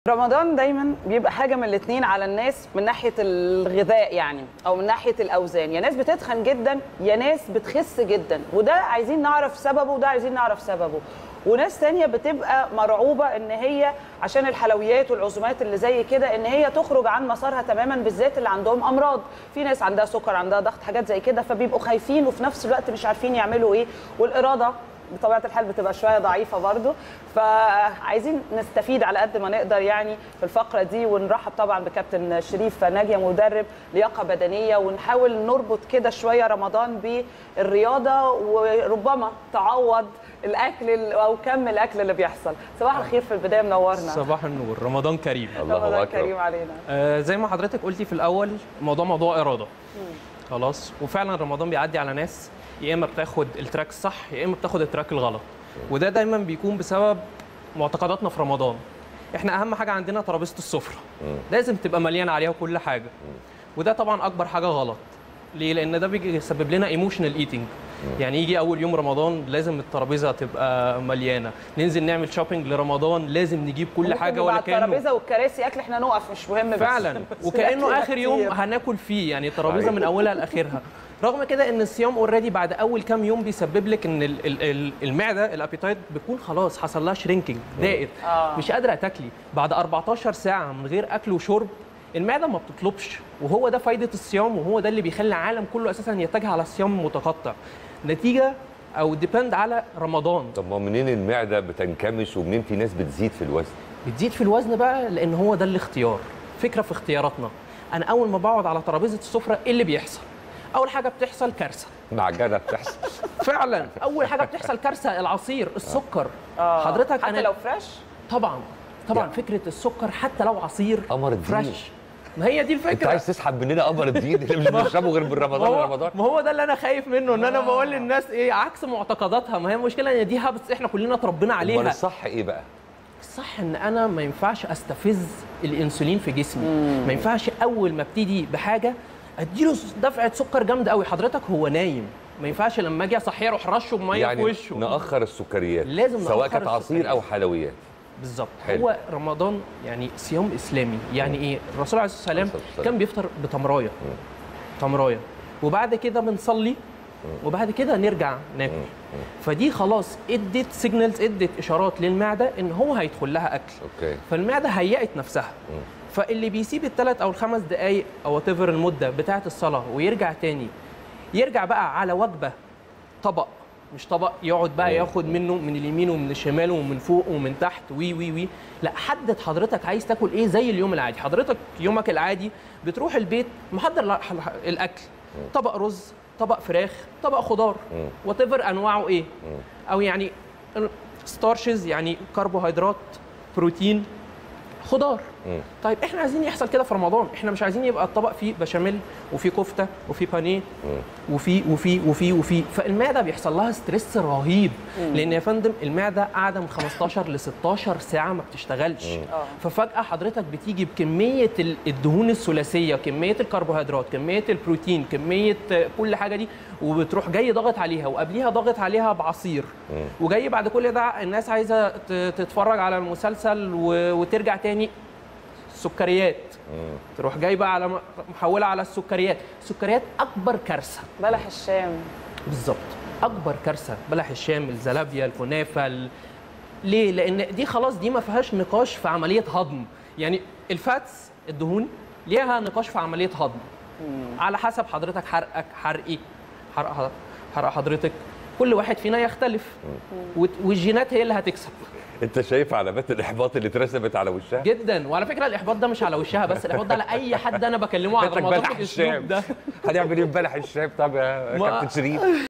رمضان دايما بيبقى حاجه من الاثنين على الناس من ناحيه الغذاء يعني او من ناحيه الاوزان يا ناس بتتخن جدا يا ناس بتخس جدا وده عايزين نعرف سببه وده عايزين نعرف سببه وناس تانية بتبقى مرعوبة ان هي عشان الحلويات والعزومات اللي زي كده ان هي تخرج عن مسارها تماما بالذات اللي عندهم امراض في ناس عندها سكر عندها ضغط حاجات زي كده فبيبقوا خايفين وفي نفس الوقت مش عارفين يعملوا ايه والاراده بطبيعه الحال بتبقى شويه ضعيفه برضو فعايزين نستفيد على قد ما نقدر يعني في الفقره دي ونرحب طبعا بكابتن شريف ناجيه مدرب لياقه بدنيه ونحاول نربط كده شويه رمضان بالرياضه وربما تعوض الاكل او كم الاكل اللي بيحصل صباح الخير في البدايه منورنا صباح النور رمضان كريم الله رمضان اكبر كريم علينا آه زي ما حضرتك قلتي في الاول الموضوع موضوع اراده خلاص وفعلا رمضان بيعدي على ناس يا اما بتاخد التراك الصح يا اما بتاخد التراك الغلط وده دايما بيكون بسبب معتقداتنا في رمضان احنا اهم حاجه عندنا ترابيزه السفره لازم تبقى مليانه عليها كل حاجه وده طبعا اكبر حاجه غلط ليه لان ده بيسبب لنا ايموشنال ايتنج يعني يجي اول يوم رمضان لازم الترابيزه تبقى مليانه ننزل نعمل شوبينج لرمضان لازم نجيب كل ممكن حاجه يبقى ولا على كانه الترابيزه والكراسي اكل احنا نقف مش مهم بس فعلا بس وكانه الأكل اخر يوم كتير. هناكل فيه يعني ترابيزه صحيح. من اولها لاخرها رغم كده ان الصيام اوريدي بعد اول كام يوم بيسبب لك ان ال- ال- ال- المعده الابيتايت بيكون خلاص حصل لها شرينكينج ضاقت آه. مش قادره تاكلي بعد 14 ساعه من غير اكل وشرب المعده ما بتطلبش وهو ده فايده الصيام وهو ده اللي بيخلي العالم كله اساسا يتجه على الصيام متقطع نتيجه او ديبند على رمضان طب ما منين المعده بتنكمش ومنين في ناس بتزيد في الوزن بتزيد في الوزن بقى لان هو ده الاختيار فكره في اختياراتنا انا اول ما بقعد على ترابيزه السفره ايه اللي بيحصل اول حاجه بتحصل كارثه معجنه بتحصل فعلا اول حاجه بتحصل كارثه العصير السكر آه. حضرتك حتى انا لو فريش طبعا طبعا يعني. فكره السكر حتى لو عصير قمر الدين. فريش ما هي دي انت الفكره عايز تسحب مننا قمر الدين اللي مش بنشربه غير من ما رمضان هو, لرمضان ما هو ده اللي انا خايف منه ان انا بقول للناس ايه عكس معتقداتها ما هي المشكله ان دي هابتس احنا كلنا اتربينا امال عليها الصح ايه بقى الصح ان انا ما ينفعش استفز الانسولين في جسمي ما ينفعش اول ما ابتدي بحاجه اديله دفعه سكر جامده قوي حضرتك هو نايم ما ينفعش لما اجي اصحيه اروح رشه بميه في يعني وشه ناخر السكريات لازم سواء نأخر كانت عصير السكريات. او حلويات بالظبط حلو. هو رمضان يعني صيام اسلامي يعني ايه الرسول عليه الصلاه عليه والسلام الصلاة والسلام. كان بيفطر بتمرايه تمرايه وبعد كده بنصلي وبعد كده نرجع ناكل فدي خلاص ادت سيجنالز ادت اشارات للمعده ان هو هيدخل لها اكل اوكي فالمعده هيأت نفسها فاللي بيسيب الثلاث او الخمس دقائق او تفر المده بتاعه الصلاه ويرجع تاني يرجع بقى على وجبه طبق مش طبق يقعد بقى ياخد منه من اليمين ومن الشمال ومن فوق ومن تحت وي وي وي لا حدد حضرتك عايز تاكل ايه زي اليوم العادي حضرتك يومك العادي بتروح البيت محضر ل- الاكل طبق رز طبق فراخ طبق خضار وات انواعه ايه او يعني ستارشز يعني كربوهيدرات بروتين خضار طيب احنا عايزين يحصل كده في رمضان احنا مش عايزين يبقى الطبق فيه بشاميل وفيه كفته وفيه بانيه وفي وفي وفي وفي فالمعده بيحصل لها ستريس رهيب لان يا فندم المعده قاعده من 15 ل 16 ساعه ما بتشتغلش ففجاه حضرتك بتيجي بكميه ال- الدهون الثلاثيه كميه الكربوهيدرات كميه البروتين كميه آه، كل حاجه دي وبتروح جاي ضاغط عليها وقبليها ضاغط عليها بعصير وجاي بعد كل ده الناس عايزه ت- تتفرج على المسلسل و- وترجع تاني سكريات تروح جاي بقى على م- محوله على السكريات السكريات اكبر كارثه بلح الشام بالظبط اكبر كارثه بلح الشام الزلابيا الكنافه ال... ليه لان دي خلاص دي ما فيهاش نقاش في عمليه هضم يعني الفاتس الدهون ليها نقاش في عمليه هضم على حسب حضرتك حرقك حرقي حرق حض- حرق حضرتك كل واحد فينا يختلف وت- والجينات هي اللي هتكسب انت شايف علامات الاحباط اللي اترسمت على وشها جدا وعلى فكره الاحباط ده مش على وشها بس الاحباط ده على اي حد انا بكلمه على بيتك رمضان بلح بالاسلوب الشام ده هنعمل ايه بلح الشام طب يا ما- كابتن شريف